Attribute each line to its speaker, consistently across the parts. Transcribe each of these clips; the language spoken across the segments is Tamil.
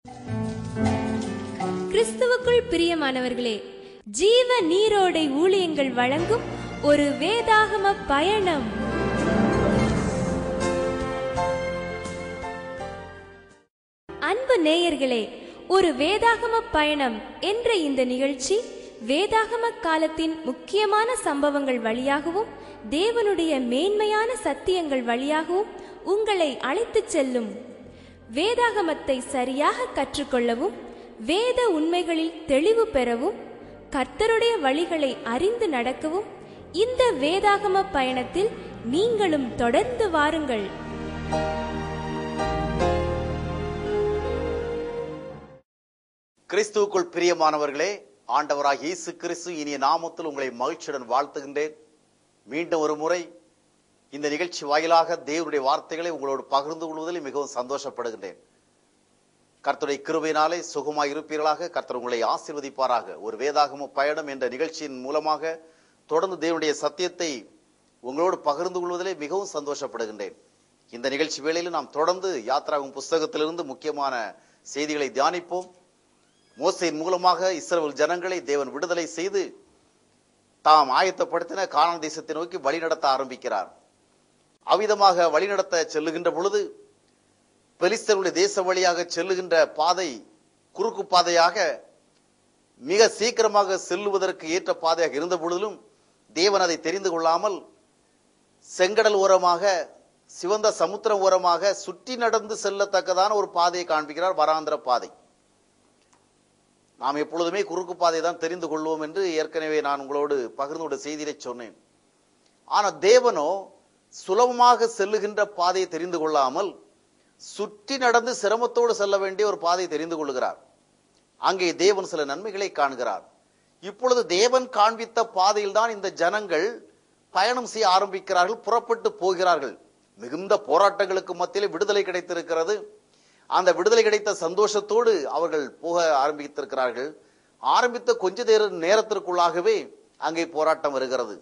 Speaker 1: கிறிஸ்துவுக்குள் பிரியமானவர்களே ஜீவ நீரோடை ஊழியங்கள் வழங்கும் ஒரு வேதாகம பயணம் அன்பு நேயர்களே ஒரு வேதாகம பயணம் என்ற இந்த நிகழ்ச்சி வேதாகம காலத்தின் முக்கியமான சம்பவங்கள் வழியாகவும் தேவனுடைய மேன்மையான சத்தியங்கள் வழியாகவும் உங்களை அழைத்துச் செல்லும் வேதாகமத்தை சரியாக கற்றுக்கொள்ளவும் வேத உண்மைகளில் தெளிவு பெறவும் கர்த்தருடைய வழிகளை அறிந்து நடக்கவும் இந்த வேதாகம பயணத்தில் நீங்களும் தொடர்ந்து வாருங்கள்
Speaker 2: கிறிஸ்துவுக்குள் பிரியமானவர்களே ஆண்டவராக இயேசு கிறிஸ்து இனிய நாமத்தில் உங்களை மகிழ்ச்சியுடன் வாழ்த்துகின்றேன் மீண்டும் ஒரு முறை இந்த நிகழ்ச்சி வாயிலாக தேவனுடைய வார்த்தைகளை உங்களோடு பகிர்ந்து கொள்வதில் மிகவும் சந்தோஷப்படுகின்றேன் கர்த்தருடைய கிருபையினாலே சுகமாய் இருப்பீர்களாக கர்த்தர் உங்களை ஆசீர்வதிப்பாராக ஒரு வேதாகம பயணம் என்ற நிகழ்ச்சியின் மூலமாக தொடர்ந்து தேவனுடைய சத்தியத்தை உங்களோடு பகிர்ந்து கொள்வதிலே மிகவும் சந்தோஷப்படுகின்றேன் இந்த நிகழ்ச்சி வேளையில் நாம் தொடர்ந்து யாத்ராகும் புஸ்தகத்திலிருந்து முக்கியமான செய்திகளை தியானிப்போம் மோசையின் மூலமாக இஸ்ரவேல் ஜனங்களை தேவன் விடுதலை செய்து தாம் ஆயத்தப்படுத்தின கானான் தேசத்தை நோக்கி வழிநடத்த ஆரம்பிக்கிறார் அவ்விதமாக வழிநடத்த செல்லுகின்ற பொழுது பெலிஸ்தருடைய தேச வழியாக செல்லுகின்ற பாதை குறுக்கு பாதையாக மிக சீக்கிரமாக செல்லுவதற்கு ஏற்ற பாதையாக இருந்த பொழுதிலும் தேவன் அதை தெரிந்து கொள்ளாமல் செங்கடல் ஓரமாக சிவந்த சமுத்திரம் ஓரமாக சுற்றி நடந்து செல்லத்தக்கதான ஒரு பாதையை காண்பிக்கிறார் வராந்திர பாதை நாம் எப்பொழுதுமே குறுக்கு பாதை தான் தெரிந்து கொள்வோம் என்று ஏற்கனவே நான் உங்களோடு பகிர்ந்து கொண்ட செய்தியை சொன்னேன் ஆனா தேவனோ சுலபமாக செல்லுகின்ற பாதையை தெரிந்து கொள்ளாமல் சுற்றி நடந்து சிரமத்தோடு செல்ல வேண்டிய ஒரு பாதையை தெரிந்து கொள்கிறார் அங்கே தேவன் சில நன்மைகளை காண்கிறார் இப்பொழுது தேவன் காண்பித்த பாதையில் தான் இந்த ஜனங்கள் பயணம் செய்ய ஆரம்பிக்கிறார்கள் புறப்பட்டு போகிறார்கள் மிகுந்த போராட்டங்களுக்கு மத்தியிலே விடுதலை கிடைத்திருக்கிறது அந்த விடுதலை கிடைத்த சந்தோஷத்தோடு அவர்கள் போக ஆரம்பித்திருக்கிறார்கள் ஆரம்பித்த கொஞ்ச நேர நேரத்திற்குள்ளாகவே அங்கே போராட்டம் வருகிறது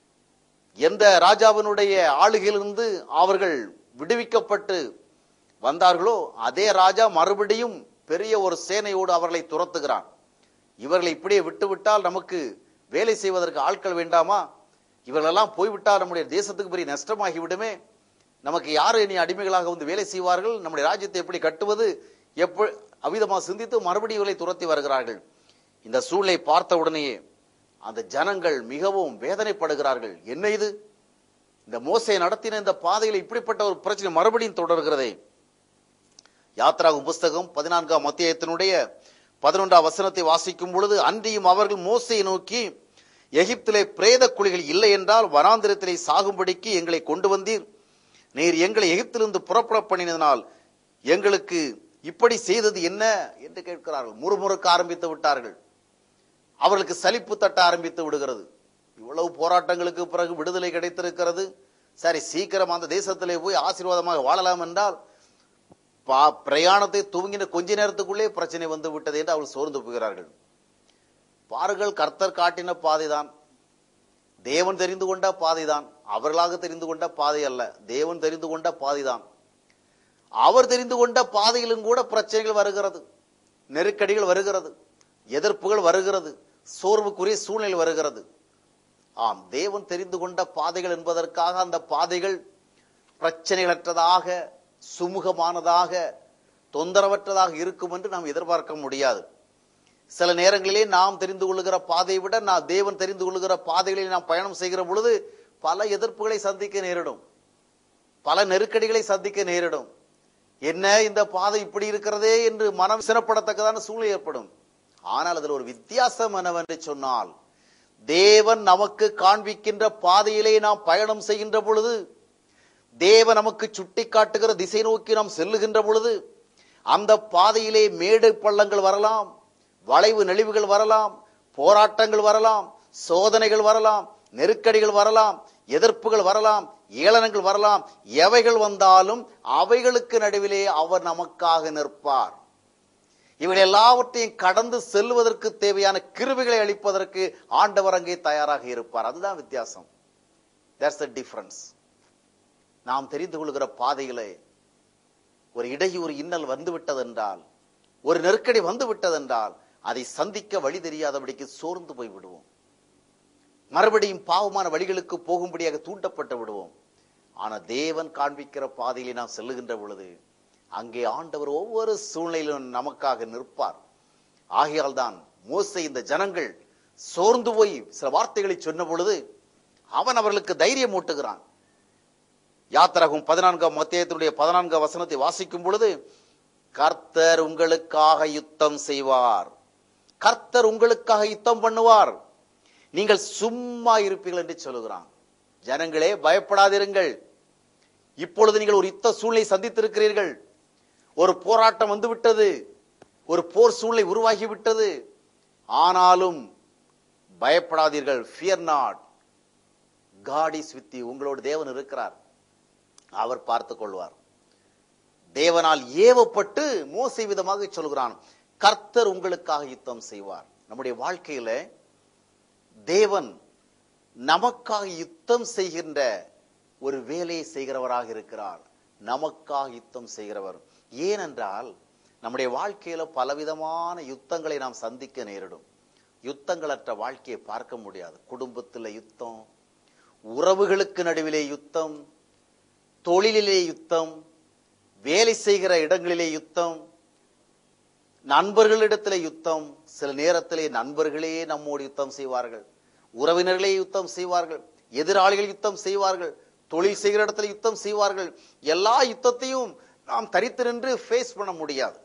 Speaker 2: எந்த ராஜாவினுடைய ஆளுகையிலிருந்து அவர்கள் விடுவிக்கப்பட்டு வந்தார்களோ அதே ராஜா மறுபடியும் பெரிய ஒரு சேனையோடு அவர்களை துரத்துகிறான் இவர்களை இப்படியே விட்டுவிட்டால் நமக்கு வேலை செய்வதற்கு ஆட்கள் வேண்டாமா இவர்களெல்லாம் போய்விட்டால் நம்முடைய தேசத்துக்கு பெரிய நஷ்டமாகி விடுமே நமக்கு யாரு இனி அடிமைகளாக வந்து வேலை செய்வார்கள் நம்முடைய ராஜ்யத்தை எப்படி கட்டுவது எப்ப அவிதமாக சிந்தித்து மறுபடியும் இவர்களை துரத்தி வருகிறார்கள் இந்த சூழலை பார்த்த உடனேயே அந்த ஜனங்கள் மிகவும் வேதனைப்படுகிறார்கள் என்ன இது இந்த மோசையை நடத்தின இந்த பாதையில் இப்படிப்பட்ட ஒரு பிரச்சனை மறுபடியும் தொடர்கிறதே யாத்ராகும் புஸ்தகம் பதினான்காம் அத்தியாயத்தினுடைய பதினொன்றாம் வசனத்தை வாசிக்கும் பொழுது அன்றியும் அவர்கள் மோசையை நோக்கி எகிப்திலே பிரேத குழிகள் இல்லை என்றால் வனாந்திரத்திலே சாகும்படிக்கு எங்களை கொண்டு வந்தீர் நீர் எங்களை எகிப்திலிருந்து புறப்பட பண்ணினதனால் எங்களுக்கு இப்படி செய்தது என்ன என்று கேட்கிறார்கள் முறுமுறுக்க ஆரம்பித்து விட்டார்கள் அவர்களுக்கு சலிப்பு தட்ட ஆரம்பித்து விடுகிறது இவ்வளவு போராட்டங்களுக்கு பிறகு விடுதலை கிடைத்திருக்கிறது சரி சீக்கிரம் அந்த தேசத்திலே போய் ஆசீர்வாதமாக வாழலாம் என்றால் பா- பிரயாணத்தை துவங்கின கொஞ்ச நேரத்துக்குள்ளே பிரச்சனை வந்து விட்டது என்று அவர்கள் சோர்ந்து போகிறார்கள் பாருங்கள் கர்த்தர் காட்டின பாதைதான் தேவன் தெரிந்து கொண்ட பாதைதான் அவர்களாக தெரிந்து கொண்ட பாதை அல்ல தேவன் தெரிந்து கொண்ட பாதைதான் அவர் தெரிந்து கொண்ட பாதையிலும் கூட பிரச்சனைகள் வருகிறது நெருக்கடிகள் வருகிறது எதிர்ப்புகள் வருகிறது சோர்வுக்குரிய சூழ்நிலை வருகிறது ஆம் தேவன் தெரிந்து கொண்ட பாதைகள் என்பதற்காக அந்த பாதைகள் பிரச்சனைகளற்றதாக சுமூகமானதாக தொந்தரவற்றதாக இருக்கும் என்று நாம் எதிர்பார்க்க முடியாது சில நேரங்களிலே நாம் தெரிந்து கொள்ளுகிற பாதையை விட நான் தேவன் தெரிந்து கொள்ளுகிற பாதைகளில் நாம் பயணம் செய்கிற பொழுது பல எதிர்ப்புகளை சந்திக்க நேரிடும் பல நெருக்கடிகளை சந்திக்க நேரிடும் என்ன இந்த பாதை இப்படி இருக்கிறதே என்று மனம் சினப்படத்தக்கதான சூழ்நிலை ஏற்படும் ஆனால் அதில் ஒரு வித்தியாசம் என்னவென்று சொன்னால் தேவன் நமக்கு காண்பிக்கின்ற பாதையிலே நாம் பயணம் செய்கின்ற பொழுது தேவன் நமக்கு சுட்டி காட்டுகிற திசை நோக்கி நாம் செல்லுகின்ற பொழுது அந்த பாதையிலே மேடு பள்ளங்கள் வரலாம் வளைவு நெளிவுகள் வரலாம் போராட்டங்கள் வரலாம் சோதனைகள் வரலாம் நெருக்கடிகள் வரலாம் எதிர்ப்புகள் வரலாம் ஏளனங்கள் வரலாம் எவைகள் வந்தாலும் அவைகளுக்கு நடுவிலே அவர் நமக்காக நிற்பார் இவைகள் எல்லாவற்றையும் கடந்து செல்வதற்கு தேவையான கிருவிகளை அளிப்பதற்கு ஆண்டவர் அங்கே தயாராக இருப்பார் அதுதான் வித்தியாசம் தட்ஸ் த டிஃபரன்ஸ் நாம் தெரிந்து கொள்கிற பாதையிலே ஒரு இடையூறு இன்னல் வந்துவிட்டது என்றால் ஒரு நெருக்கடி வந்து விட்டதென்றால் அதை சந்திக்க வழி தெரியாதபடிக்கு சோர்ந்து போய் விடுவோம் மறுபடியும் பாவமான வழிகளுக்கு போகும்படியாக தூண்டப்பட்டு விடுவோம் ஆனா தேவன் காண்பிக்கிற பாதையிலே நாம் செல்லுகின்ற பொழுது அங்கே ஆண்டவர் ஒவ்வொரு சூழ்நிலையிலும் நமக்காக நிற்பார் ஆகையால் தான் மோசே இந்த ஜனங்கள் சோர்ந்து போய் சில வார்த்தைகளை சொன்ன பொழுது அவன் அவர்களுக்கு தைரியம் ஊட்டுகிறான் யாத்திரகும் பதினான்காம் மத்தியத்தினுடைய பதினான்காம் வசனத்தை வாசிக்கும் பொழுது கர்த்தர் உங்களுக்காக யுத்தம் செய்வார் கர்த்தர் உங்களுக்காக யுத்தம் பண்ணுவார் நீங்கள் சும்மா இருப்பீர்கள் என்று சொல்லுகிறான் ஜனங்களே பயப்படாதிருங்கள் இப்பொழுது நீங்கள் ஒரு யுத்த சூழ்நிலை சந்தித்திருக்கிறீர்கள் ஒரு போராட்டம் வந்து விட்டது ஒரு போர் சூழ்நிலை உருவாகி விட்டது ஆனாலும் பயப்படாதீர்கள் fear not God is with உங்களோடு தேவன் இருக்கிறார் அவர் பார்த்துக் கொள்வார் தேவனால் ஏவப்பட்டு மோசை விதமாக சொல்கிறான் கர்த்தர் உங்களுக்காக யுத்தம் செய்வார் நம்முடைய வாழ்க்கையில தேவன் நமக்காக யுத்தம் செய்கின்ற ஒரு வேலையை செய்கிறவராக இருக்கிறார் நமக்காக யுத்தம் செய்கிறவர் ஏனென்றால் நம்முடைய வாழ்க்கையில பலவிதமான யுத்தங்களை நாம் சந்திக்க நேரிடும் யுத்தங்களற்ற வாழ்க்கையை பார்க்க முடியாது குடும்பத்தில் யுத்தம் உறவுகளுக்கு நடுவிலே யுத்தம் தொழிலிலே யுத்தம் வேலை செய்கிற இடங்களிலே யுத்தம் நண்பர்களிடத்திலே யுத்தம் சில நேரத்திலே நண்பர்களே நம்மோடு யுத்தம் செய்வார்கள் உறவினர்களே யுத்தம் செய்வார்கள் எதிராளிகள் யுத்தம் செய்வார்கள் தொழில் செய்கிற இடத்துல யுத்தம் செய்வார்கள் எல்லா யுத்தத்தையும் நாம் தரித்து நின்று ஃபேஸ் பண்ண முடியாது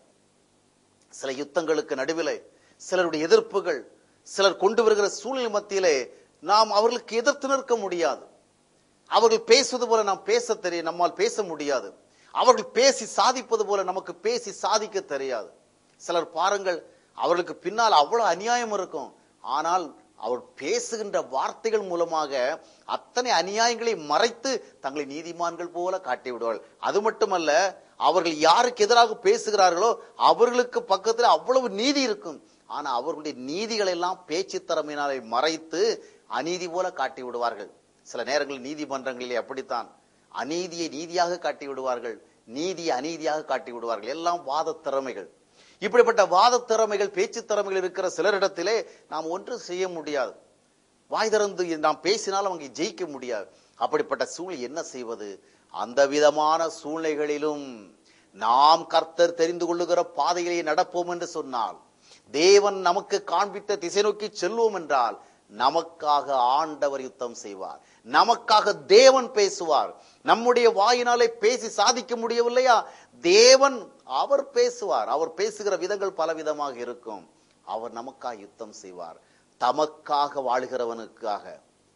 Speaker 2: சில யுத்தங்களுக்கு நடுவிலே சிலருடைய எதிர்ப்புகள் சிலர் கொண்டு வருகிற சூழ்நிலை மத்தியிலே நாம் அவர்களுக்கு எதிர்த்து நிற்க முடியாது அவர்கள் பேசுவது போல நாம் பேச தெரியும் நம்மால் பேச முடியாது அவர்கள் பேசி சாதிப்பது போல நமக்கு பேசி சாதிக்க தெரியாது சிலர் பாருங்கள் அவர்களுக்கு பின்னால் அவ்வளவு அநியாயம் இருக்கும் ஆனால் அவர் பேசுகின்ற வார்த்தைகள் மூலமாக அத்தனை அநியாயங்களை மறைத்து தங்களை நீதிமான்கள் போல காட்டி விடுவார்கள் அது மட்டுமல்ல அவர்கள் யாருக்கு எதிராக பேசுகிறார்களோ அவர்களுக்கு பக்கத்தில் அவ்வளவு நீதி இருக்கும் ஆனா அவர்களுடைய நீதிகள் எல்லாம் பேச்சு திறமையினாலே மறைத்து அநீதி போல காட்டி விடுவார்கள் சில நேரங்களில் நீதிமன்றங்களிலே அப்படித்தான் அநீதியை நீதியாக காட்டி விடுவார்கள் நீதியை அநீதியாக காட்டி விடுவார்கள் எல்லாம் வாத திறமைகள் இப்படிப்பட்ட வாத திறமைகள் பேச்சு திறமைகள் இருக்கிற சிலரிடத்திலே நாம் ஒன்றும் செய்ய முடியாது வாய் திறந்து நாம் பேசினால் அவங்க ஜெயிக்க முடியாது அப்படிப்பட்ட சூழ்நிலை என்ன செய்வது அந்த விதமான சூழ்நிலைகளிலும் நாம் கர்த்தர் தெரிந்து கொள்ளுகிற பாதையிலே நடப்போம் என்று சொன்னால் தேவன் நமக்கு காண்பித்த திசை நோக்கி செல்வோம் என்றால் நமக்காக ஆண்டவர் யுத்தம் செய்வார் நமக்காக தேவன் பேசுவார் நம்முடைய வாயினாலே பேசி சாதிக்க முடியவில்லையா தேவன் அவர் பேசுவார் அவர் பேசுகிற விதங்கள் பலவிதமாக இருக்கும் அவர் நமக்காக யுத்தம் செய்வார் தமக்காக வாழ்கிறவனுக்காக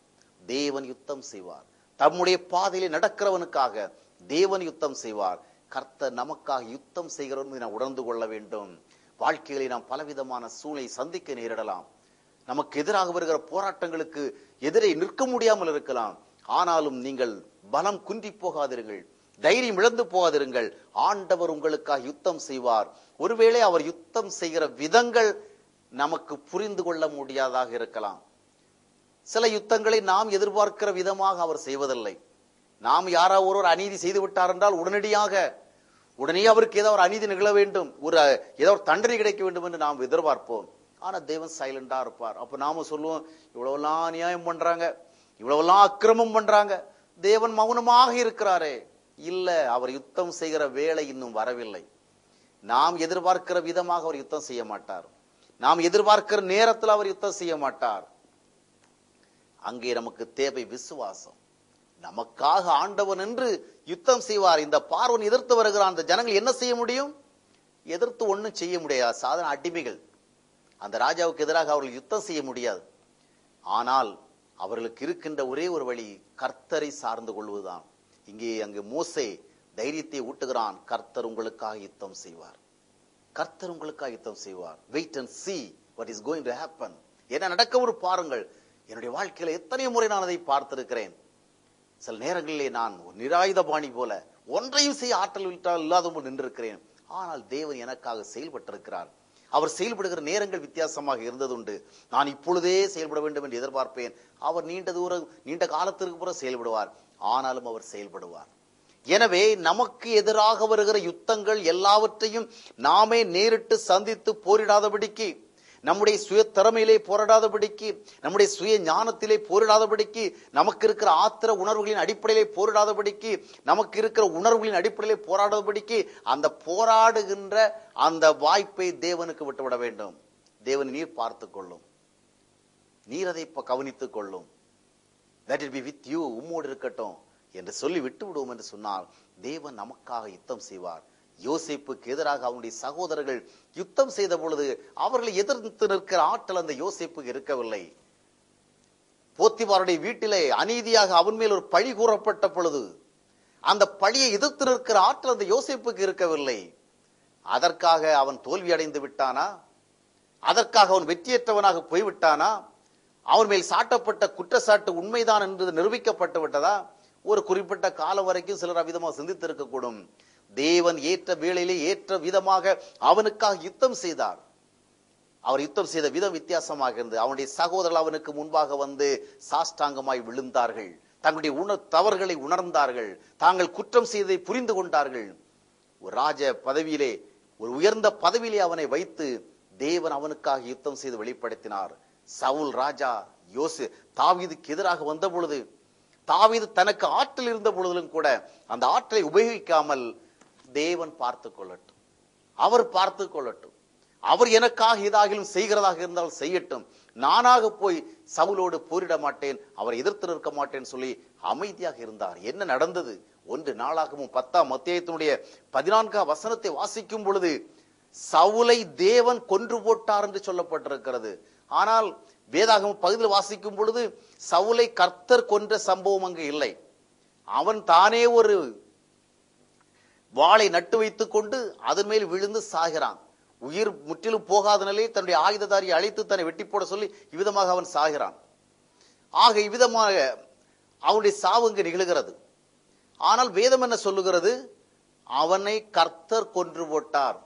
Speaker 2: தேவன் யுத்தம் செய்வார் தம்முடைய பாதையிலே நடக்கிறவனுக்காக தேவன் யுத்தம் செய்வார் கர்த்தர் நமக்காக யுத்தம் செய்கிறவன் நாம் உணர்ந்து கொள்ள வேண்டும் வாழ்க்கையிலே நாம் பலவிதமான சூழ்நிலை சந்திக்க நேரிடலாம் நமக்கு எதிராக வருகிற போராட்டங்களுக்கு எதிரே நிற்க முடியாமல் இருக்கலாம் ஆனாலும் நீங்கள் பலம் குன்றி போகாதிருங்கள் தைரியம் இழந்து போகாதிருங்கள் ஆண்டவர் உங்களுக்காக யுத்தம் செய்வார் ஒருவேளை அவர் யுத்தம் செய்கிற விதங்கள் நமக்கு புரிந்து கொள்ள முடியாதாக இருக்கலாம் சில யுத்தங்களை நாம் எதிர்பார்க்கிற விதமாக அவர் செய்வதில்லை நாம் யாரா ஒருவர் அநீதி செய்து விட்டார் என்றால் உடனடியாக உடனே அவருக்கு ஏதோ ஒரு அநீதி நிகழ வேண்டும் ஒரு ஏதோ ஒரு தண்டனை கிடைக்க வேண்டும் என்று நாம் எதிர்பார்ப்போம் ஆனா தேவன் சைலண்டா இருப்பார் அப்ப நாம சொல்லுவோம் இவ்வளவெல்லாம் அநியாயம் பண்றாங்க இவ்வளவெல்லாம் அக்கிரமம் பண்றாங்க தேவன் மௌனமாக இருக்கிறாரே இல்ல அவர் யுத்தம் செய்கிற வேலை இன்னும் வரவில்லை நாம் எதிர்பார்க்கிற விதமாக அவர் யுத்தம் செய்ய மாட்டார் நாம் எதிர்பார்க்கிற நேரத்தில் அவர் யுத்தம் செய்ய மாட்டார் அங்கே நமக்கு தேவை விசுவாசம் நமக்காக ஆண்டவன் என்று யுத்தம் செய்வார் இந்த பார்வன் எதிர்த்து வருகிறான் அந்த ஜனங்கள் என்ன செய்ய முடியும் எதிர்த்து ஒண்ணும் செய்ய முடியாது சாதாரண அடிமைகள் அந்த ராஜாவுக்கு எதிராக அவர்கள் யுத்தம் செய்ய முடியாது ஆனால் அவர்களுக்கு இருக்கின்ற ஒரே ஒரு வழி கர்த்தரை சார்ந்து கொள்வதுதான் இங்கே அங்கு மோசே தைரியத்தை ஊட்டுகிறான் கர்த்தர் உங்களுக்காக யுத்தம் செய்வார் கர்த்தர் உங்களுக்காக யுத்தம் செய்வார் wait and see what is going to happen என்ன நடக்க ஒரு பாருங்கள் என்னுடைய வாழ்க்கையில எத்தனை முறை நான் அதை பார்த்திருக்கிறேன் சில நேரங்களிலே நான் ஒரு நிராயுத பாணி போல ஒன்றையும் செய்ய ஆற்றல் விட்டால் இல்லாத போல் நின்றிருக்கிறேன் ஆனால் தேவன் எனக்காக செயல்பட்டிருக்கிறார் அவர் செயல்படுகிற நேரங்கள் வித்தியாசமாக இருந்ததுண்டு நான் இப்பொழுதே செயல்பட வேண்டும் என்று எதிர்பார்ப்பேன் அவர் நீண்ட தூரம் நீண்ட காலத்திற்கு பிறகு செயல்படுவார் ஆனாலும் அவர் செயல்படுவார் எனவே நமக்கு எதிராக வருகிற யுத்தங்கள் எல்லாவற்றையும் நாமே நேரிட்டு சந்தித்து போரிடாதபடிக்கு நம்முடைய சுய திறமையிலே போராடாதபடிக்கு நம்முடைய சுய ஞானத்திலே போரிடாதபடிக்கு நமக்கு இருக்கிற ஆத்திர உணர்வுகளின் அடிப்படையிலே போரிடாதபடிக்கு நமக்கு இருக்கிற உணர்வுகளின் அடிப்படையிலே போராடாதபடிக்கு அந்த போராடுகின்ற அந்த வாய்ப்பை தேவனுக்கு விட்டுவிட வேண்டும் தேவன் நீர் பார்த்துக் கொள்ளும் நீர் அதை இப்ப கவனித்துக் கொள்ளும் that'll be with you உம்மோடு இருக்கட்டும் என்று சொல்லி விட்டு விடுவோம் என்று சொன்னால் தேவன் நமக்காக யுத்தம் செய்வார் யோசேப்புக்கு எதிராக அவனுடைய சகோதரர்கள் யுத்தம் செய்த பொழுது அவர்களை எதிர்த்து நிற்கிற ஆற்றல் அந்த யோசேப்புக்கு இருக்கவில்லை போத்திபாருடைய வீட்டிலே அநீதியாக அவன் மேல் ஒரு பழி கூறப்பட்ட பொழுது அந்த பழியை எதிர்த்து நிற்கிற ஆற்றல் அந்த யோசேப்புக்கு இருக்கவில்லை அதற்காக அவன் தோல்வி அடைந்து விட்டானா அதற்காக அவன் வெற்றியற்றவனாக போய்விட்டானா அவன் மேல் சாட்டப்பட்ட குற்றச்சாட்டு உண்மைதான் என்று நிரூபிக்கப்பட்டு விட்டதா ஒரு குறிப்பிட்ட காலம் வரைக்கும் சிலர் அவ்விதமாக சிந்தித்திருக்கக்கூடும் தேவன் ஏற்ற வேளையிலே ஏற்ற விதமாக அவனுக்காக யுத்தம் செய்தார் அவர் யுத்தம் செய்த விதம் வித்தியாசமாக இருந்தது அவனுடைய சகோதரர்கள் அவனுக்கு முன்பாக வந்து சாஷ்டாங்கமாய் விழுந்தார்கள் தங்களுடைய உணர் தவறுகளை உணர்ந்தார்கள் தாங்கள் குற்றம் செய்ததை புரிந்து கொண்டார்கள் ஒரு ராஜ பதவியிலே ஒரு உயர்ந்த பதவியிலே அவனை வைத்து தேவன் அவனுக்காக யுத்தம் செய்து வெளிப்படுத்தினார் சவுல் ராஜா யோசு தாவீதுக்கு எதிராக வந்த பொழுது தாவீது தனக்கு ஆற்றல் இருந்த பொழுதிலும் கூட அந்த ஆற்றலை உபயோகிக்காமல் தேவன் பார்த்து கொள்ளட்டும் அவர் பார்த்து கொள்ளட்டும் அவர் எனக்காக ஏதாகிலும் செய்கிறதாக இருந்தால் செய்யட்டும் நானாக போய் சவுலோடு போரிட மாட்டேன் அவரை எதிர்த்து நிற்க மாட்டேன் சொல்லி அமைதியாக இருந்தார் என்ன நடந்தது ஒன்று நாளாகவும் பத்தாம் அத்தியாயத்தினுடைய பதினான்காம் வசனத்தை வாசிக்கும் பொழுது சவுலை தேவன் கொன்று போட்டார் என்று சொல்லப்பட்டிருக்கிறது ஆனால் வேதாகம பகுதியில் வாசிக்கும் பொழுது சவுலை கர்த்தர் கொன்ற சம்பவம் அங்கு இல்லை அவன் தானே ஒரு வாளை நட்டு வைத்துக் கொண்டு அதன் மேல் விழுந்து சாகிறான் உயிர் முற்றிலும் போகாத நிலையில் தன்னுடைய ஆயுததாரியை அழைத்து தன்னை வெட்டி போட சொல்லி இவ்விதமாக அவன் சாகிறான் ஆக இவ்விதமாக அவனுடைய சாவு இங்கு நிகழ்கிறது ஆனால் வேதம் என்ன சொல்லுகிறது அவனை கர்த்தர் கொன்று போட்டார்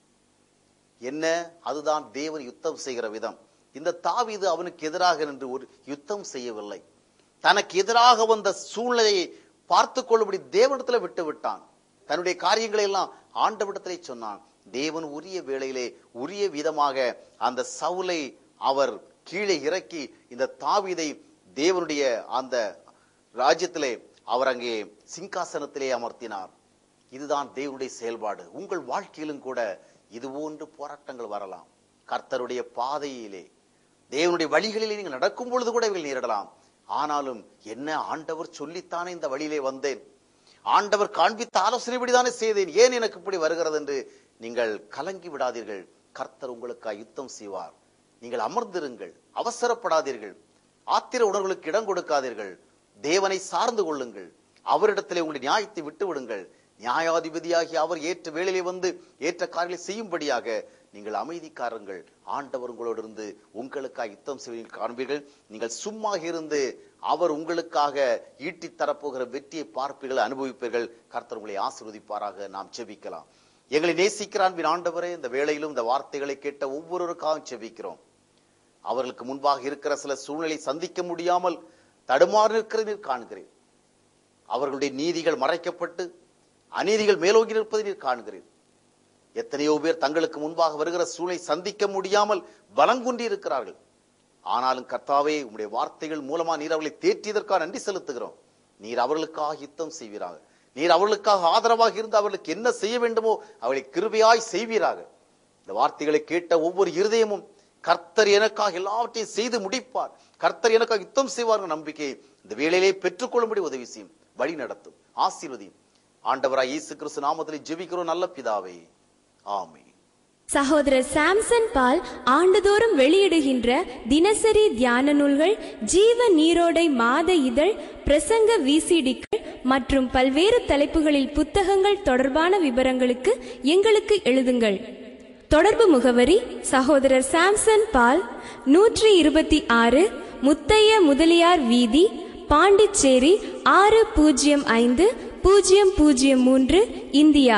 Speaker 2: என்ன அதுதான் தேவன் யுத்தம் செய்கிற விதம் இந்த தாவீது அவனுக்கு எதிராக நின்று ஒரு யுத்தம் செய்யவில்லை தனக்கு எதிராக வந்த சூழ்நிலையை பார்த்து கொள்ளும்படி தேவனிடத்துல விட்டு விட்டான் தன்னுடைய காரியங்களை எல்லாம் ஆண்டவிடத்திலே சொன்னான் தேவன் உரிய வேளையிலே உரிய விதமாக அந்த சவுலை அவர் கீழே இறக்கி இந்த தாவீதை தேவனுடைய அந்த ராஜ்யத்திலே அவர் அங்கே சிங்காசனத்திலே அமர்த்தினார் இதுதான் தேவனுடைய செயல்பாடு உங்கள் வாழ்க்கையிலும் கூட இது போன்று போராட்டங்கள் வரலாம் கர்த்தருடைய பாதையிலே தேவனுடைய வழிகளிலே நீங்கள் நடக்கும் பொழுது கூட இவைகள் நேரிடலாம் ஆனாலும் என்ன ஆண்டவர் சொல்லித்தானே இந்த வழியிலே வந்தேன் ஆண்டவர் காண்பித்த ஆலோசனைப்படிதானே செய்தேன் ஏன் எனக்கு இப்படி வருகிறது என்று நீங்கள் கலங்கி விடாதீர்கள் கர்த்தர் உங்களுக்கு யுத்தம் செய்வார் நீங்கள் அமர்ந்திருங்கள் அவசரப்படாதீர்கள் ஆத்திர உணர்வுகளுக்கு இடம் கொடுக்காதீர்கள் தேவனை சார்ந்து கொள்ளுங்கள் அவரிடத்திலே உங்களுடைய நியாயத்தை விட்டு விடுங்கள் நியாயாதிபதியாகி அவர் ஏற்ற வேளையிலே வந்து ஏற்ற காரியங்களை செய்யும்படியாக நீங்கள் அமைதிக்காரங்கள் ஆண்டவர் உங்களோடு இருந்து உங்களுக்காக யுத்தம் செய்வதை காண்பீர்கள் நீங்கள் சும்மா இருந்து அவர் உங்களுக்காக ஈட்டித் தரப்போகிற வெற்றியை பார்ப்பீர்கள் அனுபவிப்பீர்கள் கர்த்தர் உங்களை ஆசீர்வதிப்பாராக நாம் செபிக்கலாம் எங்களை நேசிக்கிற அன்பின் ஆண்டவரே இந்த வேளையிலும் இந்த வார்த்தைகளை கேட்ட ஒவ்வொருவருக்காகவும் செபிக்கிறோம் அவர்களுக்கு முன்பாக இருக்கிற சில சூழ்நிலை சந்திக்க முடியாமல் தடுமாறி நிற்கிறதை நீர் காண்கிறேன் அவர்களுடைய நீதிகள் மறைக்கப்பட்டு அநீதிகள் மேலோங்கி நிற்பதை நீர் காண்கிறேன் எத்தனையோ பேர் தங்களுக்கு முன்பாக வருகிற சூழலை சந்திக்க முடியாமல் பலங்குன்றி இருக்கிறார்கள் ஆனாலும் கர்த்தாவே உம்முடைய வார்த்தைகள் மூலமா நீர் அவர்களை தேற்றியதற்காக நன்றி செலுத்துகிறோம் நீர் அவர்களுக்காக யுத்தம் செய்வீராக நீர் அவர்களுக்காக ஆதரவாக இருந்து அவர்களுக்கு என்ன செய்ய வேண்டுமோ அவளை கிருபையாய் செய்வீராக இந்த வார்த்தைகளை கேட்ட ஒவ்வொரு இருதயமும் கர்த்தர் எனக்காக எல்லாவற்றையும் செய்து முடிப்பார் கர்த்தர் எனக்காக யுத்தம் செய்வார் என்ற நம்பிக்கையை இந்த வேளையிலே பெற்றுக்கொள்ளும்படி உதவி செய்யும் வழி நடத்தும் ஆசீர்வதியும் ஆண்டவராய் இயேசு கிறிஸ்து நாமத்தில் ஜெபிக்கிறோம் நல்ல பிதாவே ஆமென்
Speaker 1: சகோதரர் சாம்சன் பால் ஆண்டுதோறும் வெளியிடுகின்ற தினசரி தியான நூல்கள் ஜீவ நீரோடை மாத இதழ் பிரசங்க விசிடிக்கள் மற்றும் பல்வேறு தலைப்புகளில் புத்தகங்கள் தொடர்பான விவரங்களுக்கு எங்களுக்கு எழுதுங்கள் தொடர்பு முகவரி சகோதரர் சாம்சன் பால் நூற்றி இருபத்தி ஆறு முத்தைய முதலியார் வீதி பாண்டிச்சேரி ஆறு பூஜ்ஜியம் ஐந்து பூஜ்ஜியம் பூஜ்ஜியம் மூன்று இந்தியா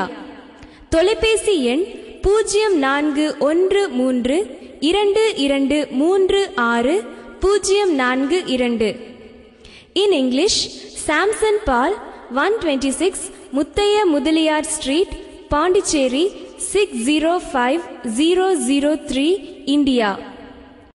Speaker 1: தொலைபேசி எண் பூஜ்ஜியம் நான்கு ஒன்று மூன்று இரண்டு இரண்டு மூன்று ஆறு பூஜ்ஜியம் நான்கு இரண்டு in English Samson Paul one twenty six Muthaiya Mudaliar street Pondicherry six zero five zero zero three India